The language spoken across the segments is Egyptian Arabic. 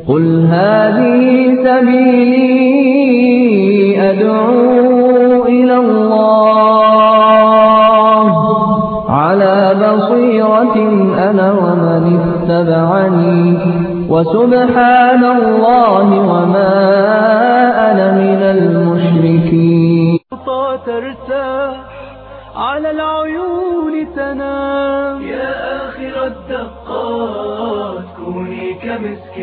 قل هذه سبيلي أدعو إلى الله على بصيرة أنا ومن اتبعني وسبحان الله وما أنا من المشركين ترتاح على العيون تنام يا آخر الدقات كوني كمسك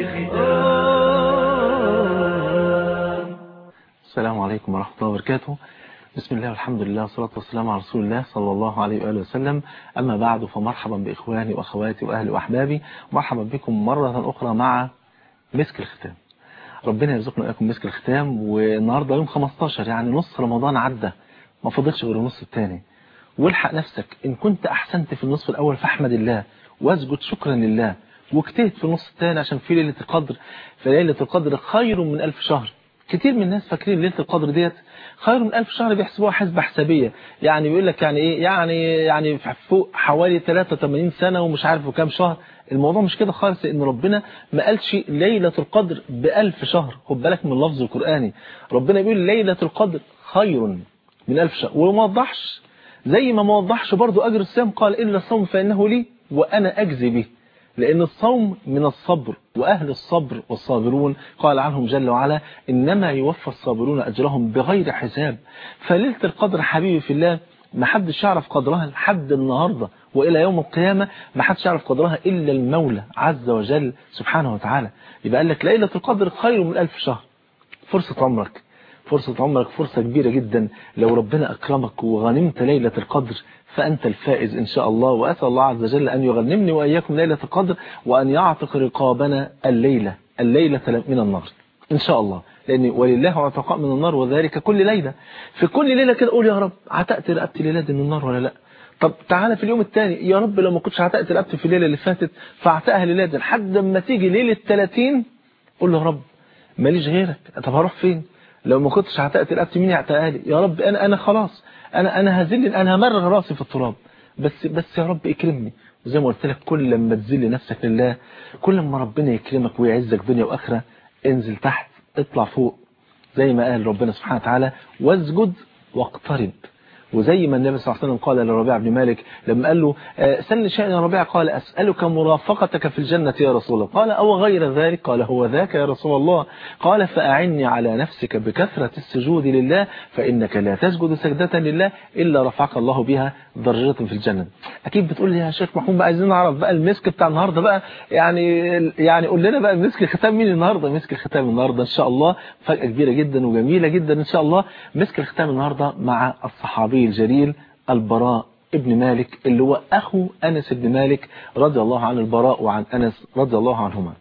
ختام السلام عليكم ورحمة الله وبركاته بسم الله والحمد لله والصلاة والسلام على رسول الله صلى الله عليه وآله وسلم أما بعد فمرحبا بإخواني وأخواتي وأهلي وأحبابي مرحبا بكم مرة أخرى مع مسك الختام ربنا يرزقنا وإياكم مسك الختام والنهاردة يوم 15 يعني نص رمضان عدى ما فضلش غير النص الثاني والحق نفسك إن كنت أحسنت في النصف الأول فاحمد الله واسجد شكرا لله واجتهد في النص الثاني عشان في ليلة القدر فليلة القدر خير من ألف شهر كتير من الناس فاكرين ليلة القدر ديت خير من ألف شهر بيحسبوها حسبة حسابية يعني بيقول لك يعني إيه يعني يعني فوق حوالي 83 سنة ومش عارف وكام شهر الموضوع مش كده خالص لأن ربنا ما قالش ليلة القدر بألف شهر خد بالك من اللفظ القرآني ربنا بيقول ليلة القدر خير من ألف شهر وما وضحش زي ما ما وضحش برضو أجر الصيام قال إلا الصوم فإنه لي وأنا أجزي به لأن الصوم من الصبر وأهل الصبر والصابرون قال عنهم جل وعلا إنما يوفى الصابرون أجرهم بغير حساب فليلة القدر حبيبي في الله ما حدش يعرف قدرها لحد النهاردة وإلى يوم القيامة ما حدش يعرف قدرها إلا المولى عز وجل سبحانه وتعالى يبقى قال لك ليلة القدر خير من ألف شهر فرصة عمرك فرصة عمرك فرصة كبيرة جدا لو ربنا أكرمك وغنمت ليلة القدر فأنت الفائز إن شاء الله وأسأل الله عز وجل أن يغنمني وإياكم ليلة القدر وأن يعتق رقابنا الليلة الليلة من النار إن شاء الله لأن ولله عتقاء من النار وذلك كل ليلة في كل ليلة كده قول يا رب عتقت رقبتي ليلة من النار ولا لا طب تعالى في اليوم الثاني يا رب لو ما كنتش عتقت رقبتي في الليلة اللي فاتت فاعتقها ليلة لحد ما تيجي ليلة 30 قول له يا رب ماليش غيرك طب هروح فين لو ما كنتش عتقت رقبتي مين يعتقها لي يا رب انا انا خلاص انا انا هذل انا همرغ راسي في التراب بس بس يا رب اكرمني وزي ما قلت لك كل لما تذل نفسك لله كل ما ربنا يكرمك ويعزك دنيا واخره انزل تحت اطلع فوق زي ما قال ربنا سبحانه وتعالى واسجد واقترب وزي ما النبي صلى الله عليه وسلم قال لربيع بن مالك لما قال له سل شيئا يا ربيع قال أسألك مرافقتك في الجنة يا رسول الله قال أو غير ذلك قال هو ذاك يا رسول الله قال فأعني على نفسك بكثرة السجود لله فإنك لا تسجد سجدة لله إلا رفعك الله بها درجة في الجنة أكيد بتقول لي يا شيخ محمود بقى عايزين نعرف بقى المسك بتاع النهاردة بقى يعني يعني قول لنا بقى مسك الختام مين النهاردة مسك الختام النهاردة إن شاء الله فجأة كبيرة جدا وجميلة جدا إن شاء الله مسك الختام النهاردة مع الصحابي الجليل البراء ابن مالك اللي هو أخو أنس بن مالك رضي الله عن البراء وعن أنس رضي الله عنهما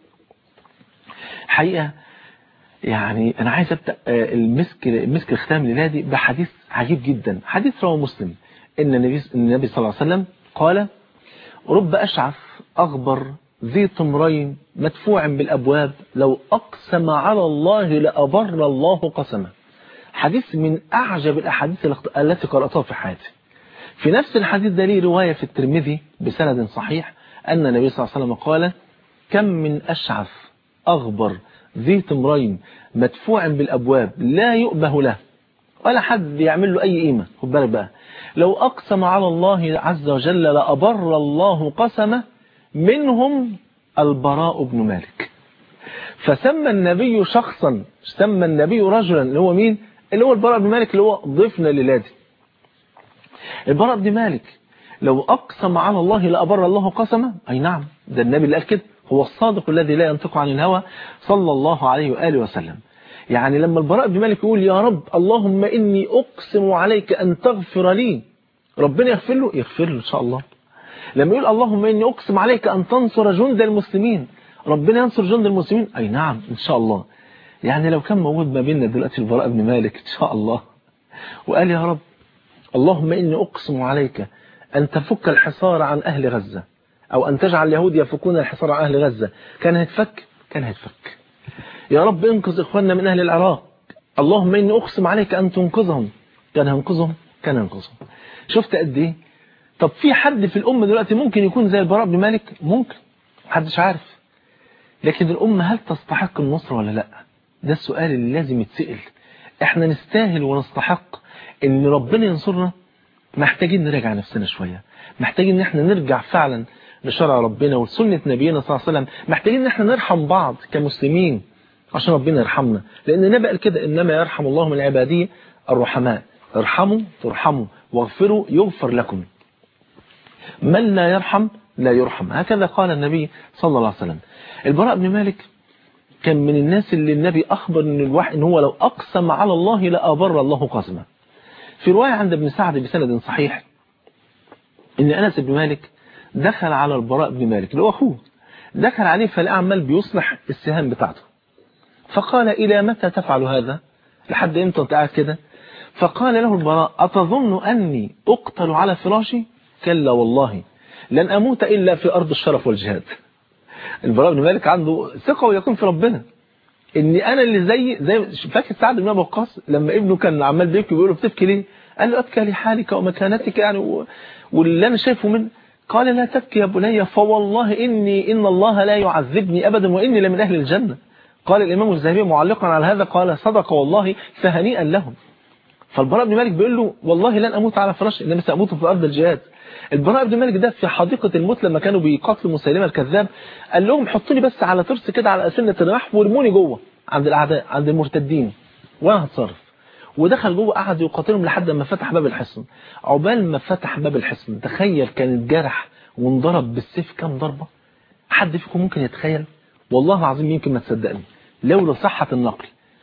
حقيقة يعني أنا عايز أبدأ المسك المسك الختام لنادي بحديث عجيب جدا حديث رواه مسلم إن النبي, النبي صلى الله عليه وسلم قال رب أشعث أغبر ذي طمرين مدفوع بالأبواب لو أقسم على الله لأبر الله قسمه حديث من أعجب الأحاديث التي قرأتها في حياتي في نفس الحديث ده ليه رواية في الترمذي بسند صحيح أن النبي صلى الله عليه وسلم قال كم من أشعث أغبر ذي تمرين مدفوع بالأبواب لا يؤبه له ولا حد يعمل له أي قيمة خد بالك بقى لو أقسم على الله عز وجل لأبر الله قسمه منهم البراء بن مالك فسمى النبي شخصا سمى النبي رجلا اللي هو مين اللي هو البراء بن مالك اللي هو ضيفنا للادي البراء بن مالك لو أقسم على الله لأبر الله قسمه أي نعم ده النبي اللي قال كده هو الصادق الذي لا ينطق عن الهوى صلى الله عليه وآله وسلم يعني لما البراء بن مالك يقول يا رب اللهم إني أقسم عليك أن تغفر لي ربنا يغفر له يغفر له إن شاء الله لما يقول اللهم إني أقسم عليك أن تنصر جند المسلمين ربنا ينصر جند المسلمين أي نعم إن شاء الله يعني لو كان موجود ما بيننا دلوقتي البراء بن مالك إن شاء الله وقال يا رب اللهم إني أقسم عليك أن تفك الحصار عن أهل غزة أو أن تجعل اليهود يفكون الحصار عن أهل غزة كان هيتفك كان هيتفك يا رب انقذ إخواننا من أهل العراق اللهم إني أقسم عليك أن تنقذهم كان هينقذهم كان هينقذهم شفت قد إيه طب في حد في الأمة دلوقتي ممكن يكون زي البراء بن مالك ممكن محدش عارف لكن الأمة هل تستحق النصر ولا لا ده السؤال اللي لازم يتسأل احنا نستاهل ونستحق ان ربنا ينصرنا محتاجين نراجع نفسنا شوية محتاجين ان احنا نرجع فعلا لشرع ربنا وسنة نبينا صلى الله عليه وسلم محتاجين ان احنا نرحم بعض كمسلمين عشان ربنا يرحمنا لان النبي قال كده انما يرحم الله من عباده الرحماء ارحموا ترحموا واغفروا يغفر لكم من لا يرحم لا يرحم هكذا قال النبي صلى الله عليه وسلم البراء بن مالك كان من الناس اللي النبي أخبر إن الواحد إن هو لو أقسم على الله لأبر الله قسمه في رواية عند ابن سعد بسند صحيح إن أنس بن مالك دخل على البراء بن مالك اللي هو أخوه دخل عليه فلقى عمال بيصلح السهام بتاعته فقال إلى متى تفعل هذا لحد إمتى أنت قاعد كده فقال له البراء أتظن أني أقتل على فراشي كلا والله لن أموت إلا في أرض الشرف والجهاد البراء بن مالك عنده ثقة ويقين في ربنا ان انا اللي زي زي فاكر سعد بن ابي وقاص لما ابنه كان عمال بيبكي بيقول له بتبكي ليه قال له ابكي لحالك ومكانتك يعني و... واللي انا شايفه من قال لا تبكي يا بني فوالله اني ان الله لا يعذبني ابدا واني لمن اهل الجنه قال الامام الذهبي معلقا على هذا قال صدق والله فهنيئا لهم فالبراء بن مالك بيقول له والله لن اموت على فراشي انما ساموت في ارض الجهاد البراء بن مالك ده في حديقة الموت لما كانوا بيقاتلوا مسيلمة الكذاب قال لهم حطوني بس على ترس كده على أسنة الرماح وارموني جوه عند الأعداء عند المرتدين وأنا هتصرف ودخل جوه قعد يقاتلهم لحد ما فتح باب الحصن عقبال ما فتح باب الحصن تخيل كان اتجرح وانضرب بالسيف كام ضربة حد فيكم ممكن يتخيل والله العظيم يمكن ما تصدقني لولا صحة النقل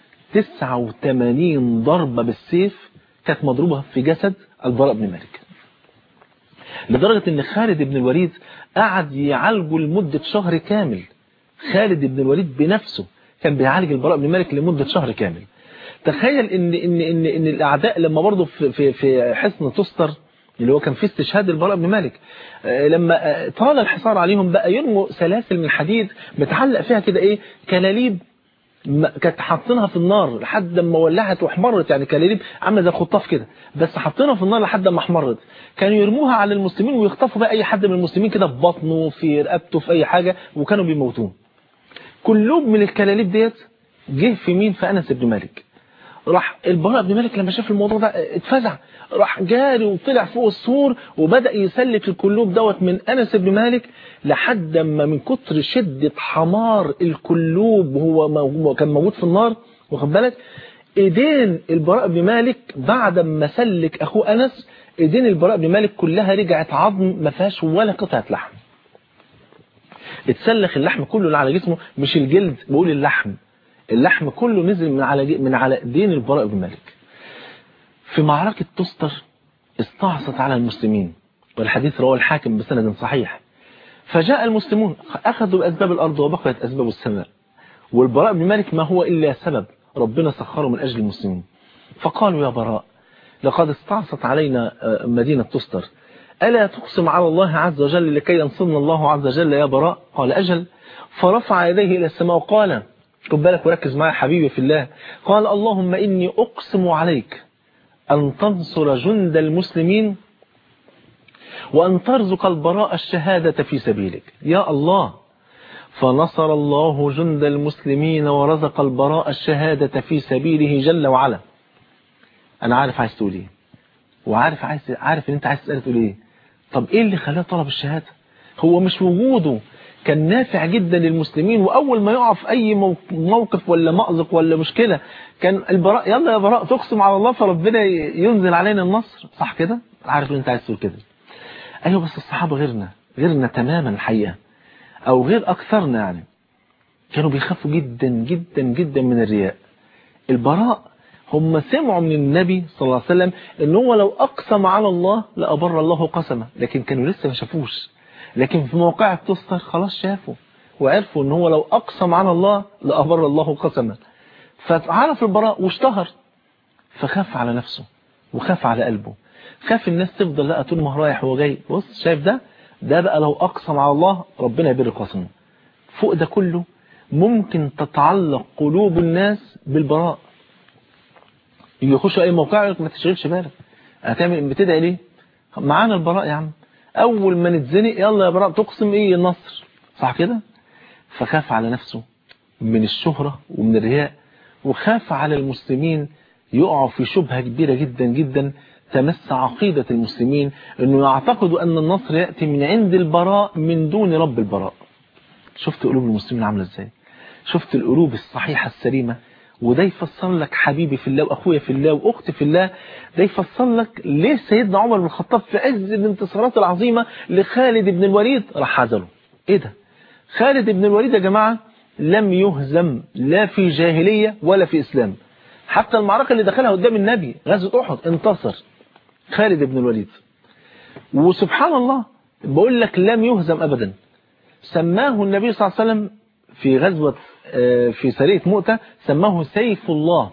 89 ضربة بالسيف كانت مضروبة في جسد البراء بن مالك لدرجة ان خالد بن الوليد قعد يعالجه لمدة شهر كامل خالد بن الوليد بنفسه كان بيعالج البراء بن مالك لمدة شهر كامل تخيل ان ان ان ان الاعداء لما برضه في في في حصن تستر اللي هو كان فيه استشهاد البراء بن مالك لما طال الحصار عليهم بقى يرموا سلاسل من حديد متعلق فيها كده ايه كلاليب كانت حاطينها في النار لحد ما ولعت واحمرت يعني كلاليب عامله زي الخطاف كده بس حاطينها في النار لحد ما احمرت كانوا يرموها على المسلمين ويخطفوا بقى اي حد من المسلمين كده في بطنه في رقبته في اي حاجه وكانوا بيموتوه كلهم من الكلاليب ديت جه في مين في انس بن مالك راح البراء بن مالك لما شاف الموضوع ده اتفزع راح جاري وطلع فوق السور وبدأ يسلك الكلوب دوت من أنس بن مالك لحد ما من كتر شدة حمار الكلوب وهو كان موجود في النار واخد بالك ايدين البراء بن مالك بعد ما سلك اخوه انس ايدين البراء بن مالك كلها رجعت عظم ما فيهاش ولا قطعه لحم اتسلخ اللحم كله اللي على جسمه مش الجلد بقول اللحم اللحم كله نزل من على من على ايدين البراء بن مالك في معركة تستر استعصت على المسلمين والحديث رواه الحاكم بسند صحيح فجاء المسلمون أخذوا بأسباب الأرض وبقيت أسباب السماء والبراء بن مالك ما هو إلا سبب ربنا سخره من أجل المسلمين فقالوا يا براء لقد استعصت علينا مدينة تستر ألا تقسم على الله عز وجل لكي ينصرنا الله عز وجل يا براء قال أجل فرفع يديه إلى السماء وقال خد بالك وركز معايا حبيبي في الله قال اللهم إني أقسم عليك أن تنصر جند المسلمين وأن ترزق البراء الشهادة في سبيلك يا الله فنصر الله جند المسلمين ورزق البراء الشهادة في سبيله جل وعلا أنا عارف عايز تقول إيه وعارف عايز عارف إن أنت عايز تسأل تقول إيه طب إيه اللي خلاه طلب الشهادة هو مش وجوده كان نافع جدا للمسلمين وأول ما يقع في أي موقف ولا مأزق ولا مشكلة كان البراء يلا يا براء تقسم على الله فربنا ينزل علينا النصر صح كده عارف ان انت عايز تقول كده ايوه بس الصحابة غيرنا غيرنا تماما الحقيقة او غير اكثرنا يعني كانوا بيخافوا جدا جدا جدا من الرياء البراء هم سمعوا من النبي صلى الله عليه وسلم ان هو لو اقسم على الله لابر الله قسمه لكن كانوا لسه ما شافوش لكن في موقع تستر خلاص شافوا وعرفوا ان هو لو اقسم على الله لابر الله قسمه فعرف البراء واشتهر فخاف على نفسه وخاف على قلبه خاف الناس تفضل لا طول ما هو رايح وجاي بص شايف ده ده بقى لو اقسم على الله ربنا يبر قسمه فوق ده كله ممكن تتعلق قلوب الناس بالبراء يخشوا اي موقع ما تشغلش بالك هتعمل بتدعي ليه معانا البراء يا عم اول ما نتزنق يلا يا براء تقسم ايه النصر صح كده فخاف على نفسه من الشهرة ومن الرياء وخاف على المسلمين يقعوا في شبهة كبيرة جدا جدا تمس عقيدة المسلمين انه يعتقدوا ان النصر يأتي من عند البراء من دون رب البراء شفت قلوب المسلمين عاملة ازاي شفت القلوب الصحيحة السليمة وده يفسر لك حبيبي في الله واخويا في الله واختي في الله ده يفسر لك ليه سيدنا عمر بن الخطاب في عز الانتصارات العظيمة لخالد بن الوليد راح عزله ايه ده خالد بن الوليد يا جماعة لم يهزم لا في جاهلية ولا في اسلام حتى المعركة اللي دخلها قدام النبي غزوة احد انتصر خالد بن الوليد وسبحان الله بقول لك لم يهزم ابدا سماه النبي صلى الله عليه وسلم في غزوة في سرية مؤتة سماه سيف الله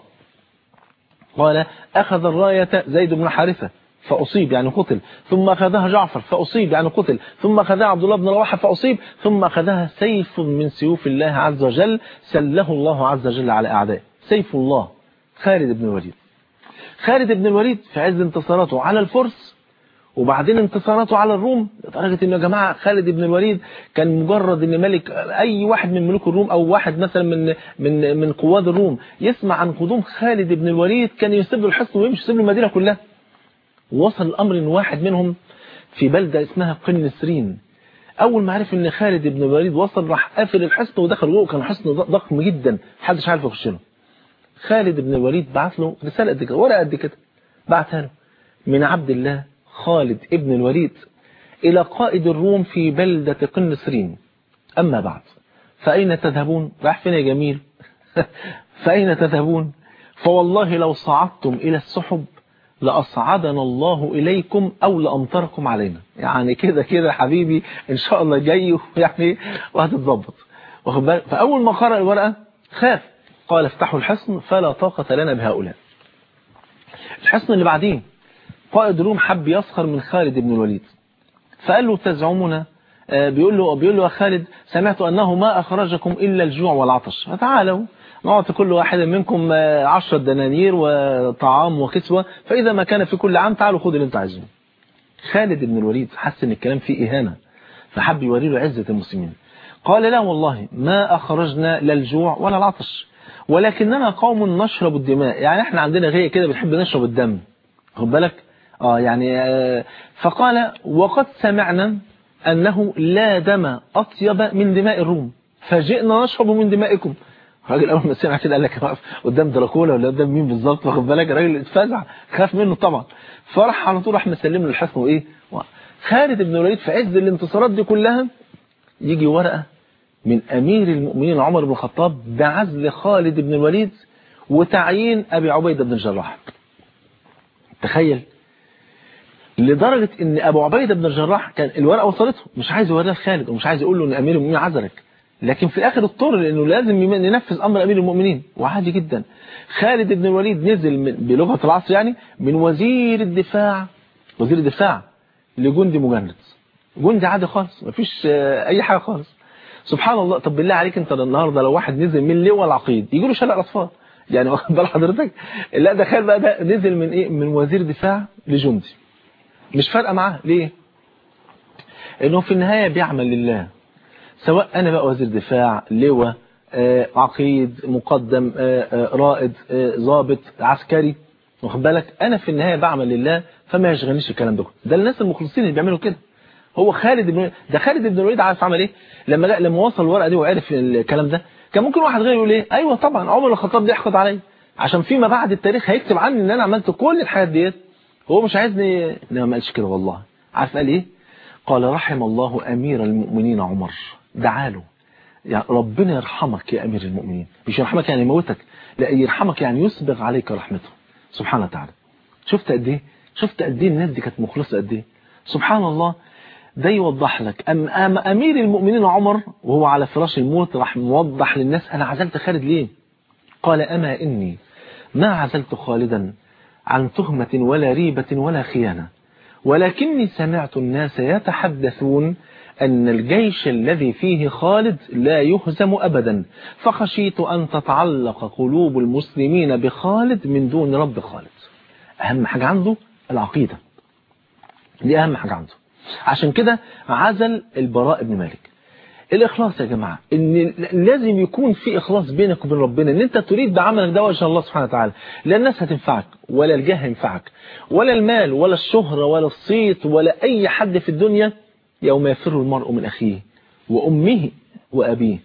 قال أخذ الراية زيد بن حارثة فأصيب يعني قتل ثم أخذها جعفر فأصيب يعني قتل ثم أخذها عبد الله بن رواحة فأصيب ثم أخذها سيف من سيوف الله عز وجل سله الله عز وجل على أعدائه سيف الله خالد بن الوليد خالد بن الوليد في عز انتصاراته على الفرس وبعدين انتصاراته على الروم لدرجة انه يا جماعة خالد بن الوليد كان مجرد ان ملك اي واحد من ملوك الروم او واحد مثلا من من من قواد الروم يسمع عن قدوم خالد بن الوليد كان يسيب له الحصن ويمشي يسيب له المدينة كلها وصل الامر ان واحد منهم في بلدة اسمها قنسرين اول ما عرف ان خالد بن الوليد وصل راح قافل الحصن ودخل جوه كان حصن ضخم جدا محدش عارف يخش له خالد بن الوليد بعت له رسالة قد كده ورقة قد كده بعتها له من عبد الله خالد ابن الوليد إلى قائد الروم في بلدة قنسرين أما بعد فأين تذهبون راح فين يا جميل فأين تذهبون فوالله لو صعدتم إلى السحب لأصعدنا الله إليكم أو لأمطركم علينا يعني كده كده حبيبي إن شاء الله جاي يعني وهتتظبط فأول ما قرأ الورقة خاف قال افتحوا الحصن فلا طاقة لنا بهؤلاء الحصن اللي بعدين قائد الروم حب يسخر من خالد بن الوليد فقال له تزعمنا بيقول له بيقول له يا خالد سمعت أنه ما أخرجكم إلا الجوع والعطش فتعالوا نعطي كل واحد منكم عشرة دنانير وطعام وكسوة فإذا ما كان في كل عام تعالوا خذوا اللي انتم عايزينه خالد بن الوليد حس ان الكلام فيه إهانة فحب يوري له عزة المسلمين قال لا والله ما أخرجنا لا الجوع ولا العطش ولكننا قوم نشرب الدماء يعني احنا عندنا غير كده بنحب نشرب الدم خد بالك اه يعني آه فقال وقد سمعنا أنه لا دم أطيب من دماء الروم فجئنا نشرب من دمائكم الراجل أول ما سمع كده قال لك واقف قدام دراكولا ولا قدام مين بالظبط واخد بالك الراجل اتفزع خاف منه طبعا فراح على طول راح مسلم له الحصن وايه خالد بن الوليد في عز الانتصارات دي كلها يجي ورقة من أمير المؤمنين عمر بن الخطاب بعزل خالد بن الوليد وتعيين أبي عبيدة بن الجراح تخيل لدرجة ان ابو عبيدة بن الجراح كان الورقة وصلته مش عايز يوريها خالد ومش عايز يقول له ان امير المؤمنين عذرك لكن في الاخر اضطر لانه لازم ينفذ امر امير المؤمنين وعادي جدا خالد بن الوليد نزل من بلغة العصر يعني من وزير الدفاع وزير الدفاع لجندي مجند جندي عادي خالص مفيش اي حاجة خالص سبحان الله طب بالله عليك انت النهارده لو واحد نزل من لواء العقيد يجي له شلل اطفال يعني واخد بال حضرتك لا ده خير بقى ده نزل من ايه من وزير دفاع لجندي مش فارقه معاه ليه انه في النهايه بيعمل لله سواء انا بقى وزير دفاع لواء آه عقيد مقدم آه آه رائد ضابط عسكري واخد بالك انا في النهايه بعمل لله فما يشغلنيش الكلام ده ده الناس المخلصين اللي بيعملوا كده هو خالد بن ده خالد بن الوليد عارف عمل ايه لما لما وصل الورقه دي وعرف الكلام ده كان ممكن واحد غيره يقول ايه ايوه طبعا عمر الخطاب ده يحقد عليا عشان فيما بعد التاريخ هيكتب عني ان انا عملت كل الحاجات ديت هو مش عايزني لا ما قالش كده والله عارف قال ايه قال رحم الله امير المؤمنين عمر دعاله يعني ربنا يرحمك يا امير المؤمنين مش يرحمك يعني يموتك لا يرحمك يعني يسبغ عليك رحمته سبحانه وتعالى شفت قد ايه شفت قد ايه الناس دي كانت مخلصه قد ايه سبحان الله ده يوضح لك أم, أم أمير المؤمنين عمر وهو على فراش الموت راح موضح للناس أنا عزلت خالد ليه قال أما إني ما عزلت خالدا عن تهمة ولا ريبة ولا خيانة ولكني سمعت الناس يتحدثون أن الجيش الذي فيه خالد لا يهزم أبدا فخشيت أن تتعلق قلوب المسلمين بخالد من دون رب خالد أهم حاجة عنده العقيدة دي أهم حاجة عنده عشان كده عزل البراء بن مالك الإخلاص يا جماعة إن لازم يكون في إخلاص بينك وبين ربنا إن أنت تريد بعملك ده وجه الله سبحانه وتعالى لا الناس هتنفعك ولا الجاه هينفعك ولا المال ولا الشهرة ولا الصيت ولا أي حد في الدنيا يوم يفر المرء من أخيه وأمه وأبيه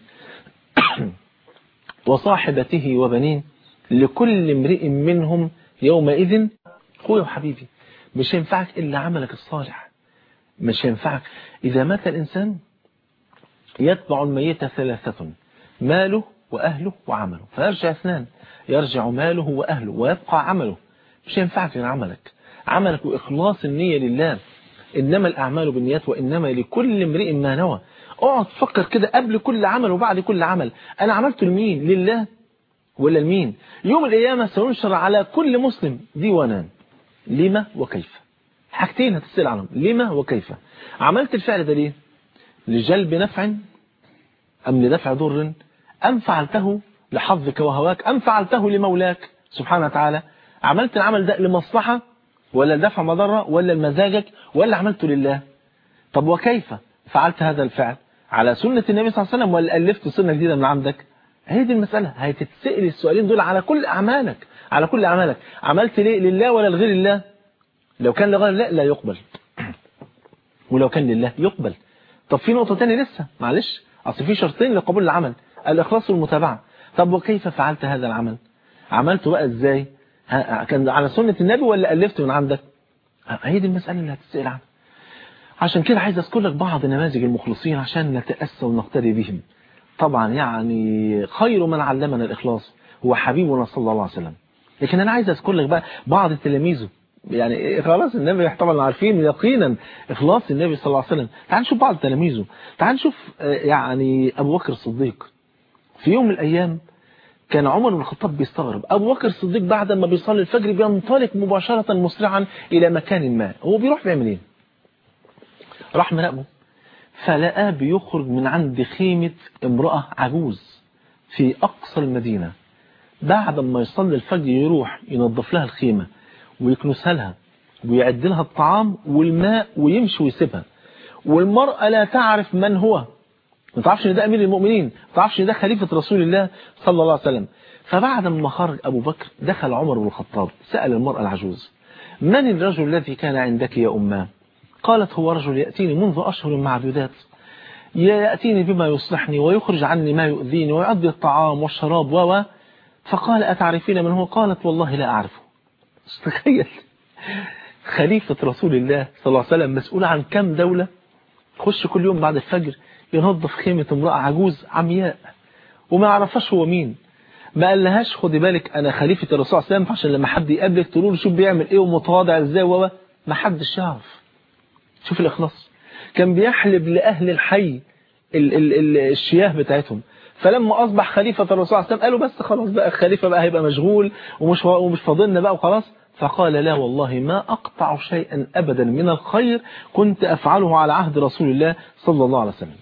وصاحبته وبنيه لكل امرئ منهم يومئذ أخويا وحبيبي مش هينفعك إلا عملك الصالح مش هينفعك إذا مات الإنسان يتبع الميت ثلاثة ماله وأهله وعمله فيرجع اثنان يرجع ماله وأهله ويبقى عمله مش هينفعك غير عملك عملك وإخلاص النية لله إنما الأعمال بالنيات وإنما لكل امرئ ما نوى اقعد تفكر كده قبل كل عمل وبعد كل عمل أنا عملته لمين لله ولا لمين يوم القيامة سينشر على كل مسلم ديوانان لما وكيف حاجتين هتسأل عنهم لما وكيف عملت الفعل ده ليه لجلب نفع أم لدفع ضر أم فعلته لحظك وهواك أم فعلته لمولاك سبحانه وتعالى عملت العمل ده لمصلحة ولا لدفع مضرة ولا لمزاجك ولا عملته لله طب وكيف فعلت هذا الفعل على سنة النبي صلى الله عليه وسلم ولا ألفت سنة جديدة من عندك هي دي المسألة هتتسأل السؤالين دول على كل أعمالك على كل أعمالك عملت ليه لله ولا لغير الله لو كان لغير الله لا يقبل ولو كان لله يقبل طب في نقطة تانية لسه معلش أصل في شرطين لقبول العمل الإخلاص والمتابعة طب وكيف فعلت هذا العمل عملته بقى إزاي كان على سنة النبي ولا ألفت من عندك هي دي المسألة اللي هتسأل عنها عشان كده عايز أذكر لك بعض نماذج المخلصين عشان نتأسى ونقتدي بهم طبعا يعني خير من علمنا الإخلاص هو حبيبنا صلى الله عليه وسلم لكن أنا عايز أذكر لك بقى بعض تلاميذه يعني خلاص النبي طبعا عارفين يقينا إخلاص النبي صلى الله عليه وسلم تعال نشوف بعض تلاميذه تعال نشوف يعني أبو بكر الصديق في يوم من الأيام كان عمر بن الخطاب بيستغرب أبو بكر الصديق بعد ما بيصلي الفجر بينطلق مباشرة مسرعا إلى مكان ما هو بيروح بيعمل إيه راح مراقبه فلقاه بيخرج من عند خيمة امرأة عجوز في أقصى المدينة بعد ما يصلي الفجر يروح ينظف لها الخيمة ويكنسها لها ويعد لها الطعام والماء ويمشي ويسيبها والمرأة لا تعرف من هو ما تعرفش ان ده امير المؤمنين ما تعرفش ان ده خليفة رسول الله صلى الله عليه وسلم فبعد ما خرج ابو بكر دخل عمر بن الخطاب سأل المرأة العجوز من الرجل الذي كان عندك يا أماه قالت هو رجل يأتيني منذ أشهر معدودات يأتيني بما يصلحني ويخرج عني ما يؤذيني ويعطي الطعام والشراب و فقال أتعرفين من هو قالت والله لا أعرفه تخيل خليفة رسول الله صلى الله عليه وسلم مسؤول عن كم دولة خش كل يوم بعد الفجر ينظف خيمة امرأة عجوز عمياء وما يعرفش هو مين ما قالهاش خدي بالك انا خليفة الرسول صلى الله عليه وسلم عشان لما حد يقابلك تقول له شوف بيعمل ايه ومتواضع ازاي و ما حدش يعرف شوف الاخلاص كان بيحلب لاهل الحي ال ال ال الشياه بتاعتهم فلما اصبح خليفة الرسول صلى الله عليه وسلم قالوا بس خلاص بقى الخليفة بقى هيبقى مشغول ومش ومش فاضلنا بقى وخلاص فقال لا والله ما أقطع شيئا أبدا من الخير كنت أفعله على عهد رسول الله صلى الله عليه وسلم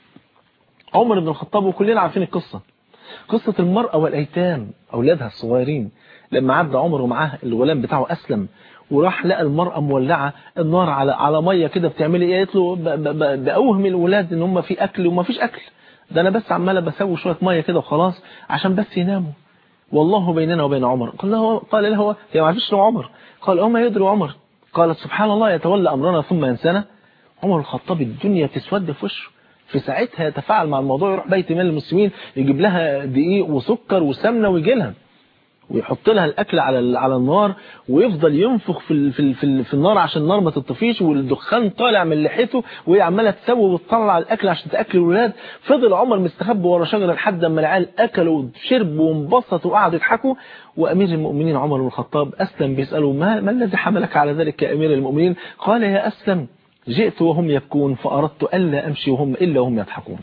عمر بن الخطاب وكلنا عارفين القصة قصة المرأة والأيتام أولادها الصغيرين لما عدى عمر ومعاه الغلام بتاعه أسلم وراح لقى المرأة مولعة النار على على مية كده بتعملي ايه قالت له بأوهم الولاد ان هم في أكل وما فيش أكل ده أنا بس عمالة بسوي شوية مية كده وخلاص عشان بس يناموا والله بيننا وبين عمر قال له قال له هو هي ما عرفش عمر قال أما يدري عمر قالت سبحان الله يتولى أمرنا ثم ينسانا عمر الخطاب الدنيا تسود في وشه في ساعتها يتفاعل مع الموضوع يروح بيت مال المسلمين يجيب لها دقيق وسكر وسمنه ويجي لها ويحط لها الاكل على على النار ويفضل ينفخ في في في, في النار عشان النار ما تطفيش والدخان طالع من لحيته وهي عماله تسوي وتطلع الاكل عشان تاكل الولاد فضل عمر مستخبي ورا شجره لحد اما العيال اكلوا وشربوا وانبسطوا وقعدوا يضحكوا وامير المؤمنين عمر بن الخطاب اسلم بيساله ما, ما الذي حملك على ذلك يا امير المؤمنين قال يا اسلم جئت وهم يبكون فأردت ألا أمشي وهم إلا وهم يضحكون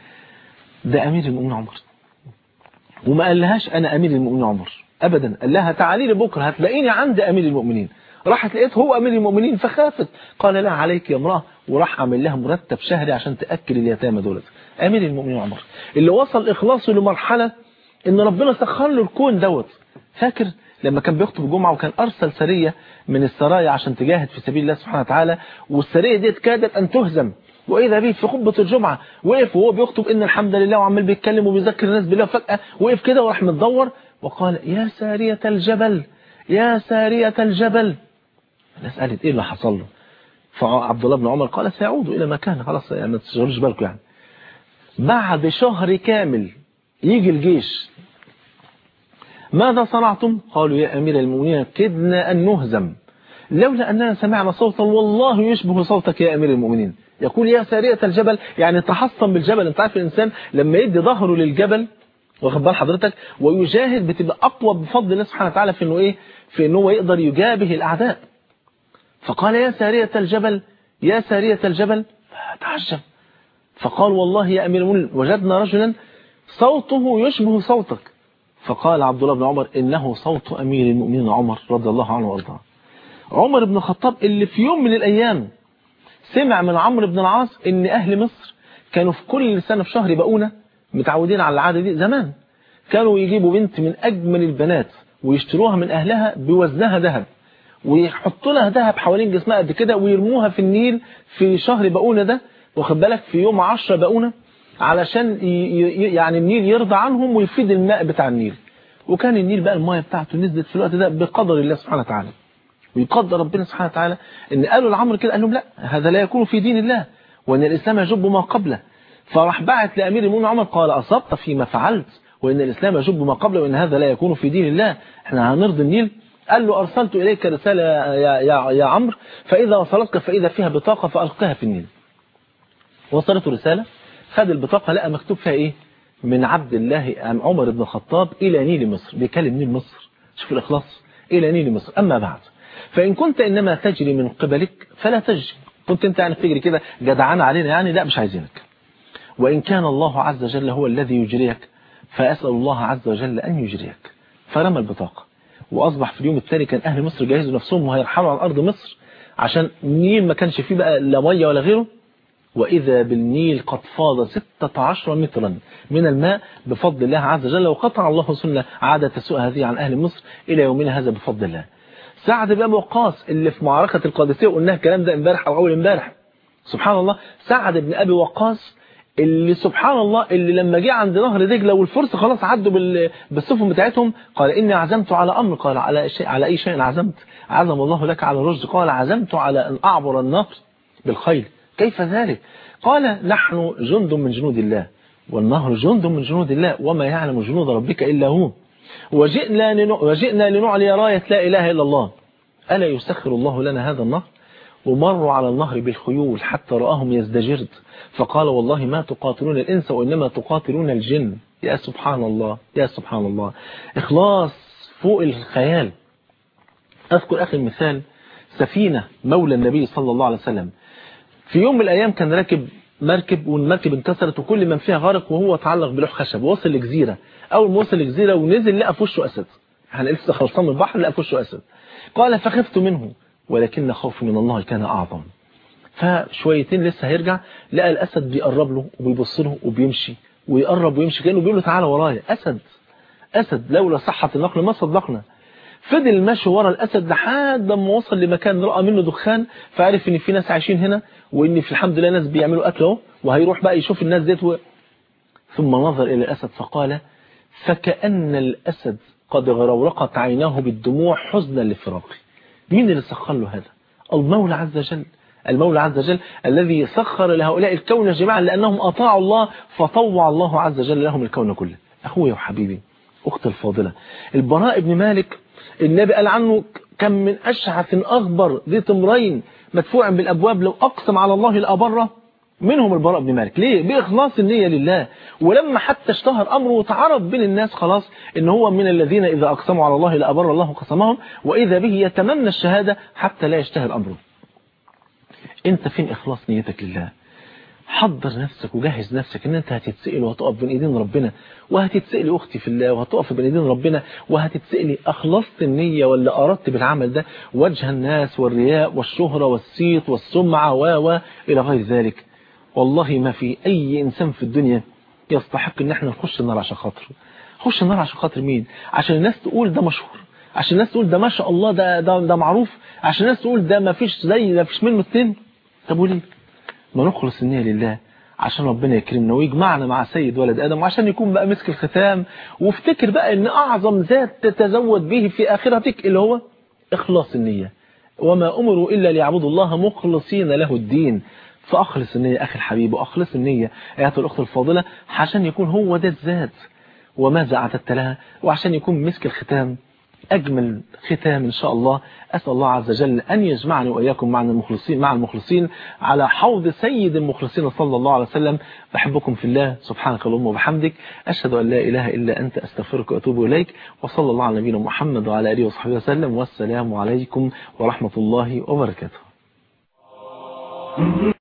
ده أمير المؤمنين عمر وما قال لهاش أنا أمير المؤمنين عمر أبدا قال لها تعالي لي بكرة هتلاقيني عند أمير المؤمنين راحت لقيت هو أمير المؤمنين فخافت قال لا عليك يا امرأة وراح عامل لها مرتب شهري عشان تأكل اليتامى دولت أمير المؤمنين عمر اللي وصل إخلاصه لمرحلة إن ربنا سخر له الكون دوت فاكر لما كان بيخطب الجمعة وكان أرسل سرية من السرايا عشان تجاهد في سبيل الله سبحانه وتعالى والسرية دي كادت أن تهزم وإذا به في خطبة الجمعة وقف وهو بيخطب إن الحمد لله وعمال بيتكلم وبيذكر الناس بالله فجأة وقف كده وراح متدور وقال يا سارية الجبل يا سارية الجبل الناس قالت إيه اللي حصل له فعبد الله بن عمر قال سيعود إلى مكانه خلاص يعني ما تشغلوش بالكم يعني بعد شهر كامل يجي الجيش ماذا صنعتم قالوا يا أمير المؤمنين كدنا أن نهزم لولا أننا سمعنا صوتا والله يشبه صوتك يا أمير المؤمنين يقول يا سارية الجبل يعني تحصن بالجبل انت عارف الإنسان لما يدي ظهره للجبل واخد بال حضرتك ويجاهد بتبقى أقوى بفضل الله سبحانه وتعالى في إنه إيه في إنه هو يقدر يجابه الأعداء فقال يا سارية الجبل يا سارية الجبل فتعجب فقال والله يا أمير المؤمنين وجدنا رجلا صوته يشبه صوتك فقال عبد الله بن عمر إنه صوت أمير المؤمنين عمر رضي الله عنه وارضاه عمر بن الخطاب اللي في يوم من الأيام سمع من عمرو بن العاص ان أهل مصر كانوا في كل سنة في شهر بقونة متعودين على العادة دي زمان كانوا يجيبوا بنت من أجمل البنات ويشتروها من أهلها بوزنها ذهب ويحطوا لها ذهب حوالين جسمها قد كده ويرموها في النيل في شهر بقونة ده واخد بالك في يوم 10 بقونة علشان يعني النيل يرضى عنهم ويفيد الماء بتاع النيل وكان النيل بقى المايه بتاعته نزلت في الوقت ده بقدر الله سبحانه وتعالى ويقدر ربنا سبحانه وتعالى ان قالوا لعمرو كده قال لهم لا هذا لا يكون في دين الله وان الاسلام يجب ما قبله فراح بعت لامير المؤمنين عمر قال اصبت فيما فعلت وان الاسلام يجب ما قبله وان هذا لا يكون في دين الله احنا هنرضي النيل قال له ارسلت اليك رساله يا يا, يا عمرو فاذا وصلتك فاذا فيها بطاقه فالقها في النيل وصلته رساله خد البطاقه لقى مكتوب فيها ايه من عبد الله عمر بن الخطاب الى نيل مصر بيكلم نيل مصر شوف الاخلاص الى نيل مصر اما بعد فإن كنت إنما تجري من قبلك فلا تجري كنت أنت يعني تجري كده جدعان علينا يعني لا مش عايزينك وإن كان الله عز وجل هو الذي يجريك فأسأل الله عز وجل أن يجريك فرمى البطاقة وأصبح في اليوم الثاني كان أهل مصر جهزوا نفسهم وهيرحلوا عن أرض مصر عشان النيل ما كانش فيه بقى لا مية ولا غيره وإذا بالنيل قد فاض 16 مترا من الماء بفضل الله عز وجل وقطع الله سنة عادة تسوء هذه عن أهل مصر إلى يومنا هذا بفضل الله سعد بن ابي وقاص اللي في معركة القادسية وقلنا الكلام ده امبارح او اول امبارح سبحان الله سعد بن ابي وقاص اللي سبحان الله اللي لما جه عند نهر دجلة والفرس خلاص عدوا بالسفن بتاعتهم قال إني عزمت على أمر قال على شيء على أي شيء عزمت عزم الله لك على رشد قال عزمت على أن أعبر النهر بالخيل كيف ذلك قال نحن جند من جنود الله والنهر جند من جنود الله وما يعلم جنود ربك إلا هو وجئنا وجئنا لنعلي راية لا إله إلا الله ألا يسخر الله لنا هذا النهر ومروا على النهر بالخيول حتى رآهم يزدجرد فقال والله ما تقاتلون الإنس وإنما تقاتلون الجن يا سبحان الله يا سبحان الله إخلاص فوق الخيال أذكر أخي المثال سفينة مولى النبي صلى الله عليه وسلم في يوم من الأيام كان راكب مركب والمركب انكسرت وكل من فيها غرق وهو تعلق بلوح خشب وصل لجزيرة أول ما وصل لجزيرة ونزل لقى في وشه أسد يعني لسه خلصان من البحر لقى في وشه أسد قال فخفت منه ولكن خوفي من الله كان أعظم فشويتين لسه هيرجع لقى الأسد بيقرب له وبيبص له وبيمشي ويقرب ويمشي كأنه بيقول له تعالى ورايا أسد أسد لولا صحة النقل ما صدقنا فضل ماشي ورا الأسد لحد ما وصل لمكان رأى منه دخان فعرف ان في ناس عايشين هنا وان في الحمد لله ناس بيعملوا أكل اهو وهيروح بقى يشوف الناس ديت و... ثم نظر إلى الأسد فقال فكأن الأسد قد غرورقت عيناه بالدموع حزنا لفراقه مين اللي سخر له هذا المولى عز وجل المولى عز وجل الذي سخر لهؤلاء الكون جميعا لأنهم أطاعوا الله فطوع الله عز وجل لهم الكون كله أخوي وحبيبي أختي الفاضلة البراء بن مالك النبي قال عنه كم من أشعث أغبر ذي تمرين مدفوع بالأبواب لو أقسم على الله الأبرة منهم البراء بن مالك ليه بإخلاص النية لله ولما حتى اشتهر أمره وتعرف بين الناس خلاص إن هو من الذين إذا أقسموا على الله لأبر الله قسمهم وإذا به يتمنى الشهادة حتى لا يشتهر أمره انت فين إخلاص نيتك لله حضر نفسك وجهز نفسك ان انت هتتسئل وهتقف بين ايدين ربنا وهتتسئلي اختي في الله وهتقف بين ايدين ربنا وهتتسئلي اخلصت النية ولا اردت بالعمل ده وجه الناس والرياء والشهرة والصيت والسمعة و و الى غير ذلك والله ما في اي انسان في الدنيا يستحق ان احنا نخش النار عشان خاطره خش النار عشان خاطر مين عشان الناس تقول ده مشهور عشان الناس تقول ده ما شاء الله ده ده, ده معروف عشان الناس تقول ده ما فيش زي ما فيش منه اتنين طب وليه ما نخلص النية لله عشان ربنا يكرمنا ويجمعنا مع سيد ولد آدم وعشان يكون بقى مسك الختام وافتكر بقى ان أعظم ذات تتزود به في آخرتك اللي هو إخلاص النية وما أمروا إلا ليعبدوا الله مخلصين له الدين فأخلص النية أخي الحبيب وأخلص النية أيها الأخت الفاضلة عشان يكون هو ده الذات وماذا أعددت لها وعشان يكون مسك الختام أجمل ختام إن شاء الله أسأل الله عز وجل أن يجمعني وإياكم مع المخلصين مع المخلصين على حوض سيد المخلصين صلى الله عليه وسلم بحبكم في الله سبحانك اللهم وبحمدك أشهد أن لا إله إلا أنت أستغفرك وأتوب إليك وصلى الله على نبينا محمد وعلى آله وصحبه وسلم والسلام عليكم ورحمة الله وبركاته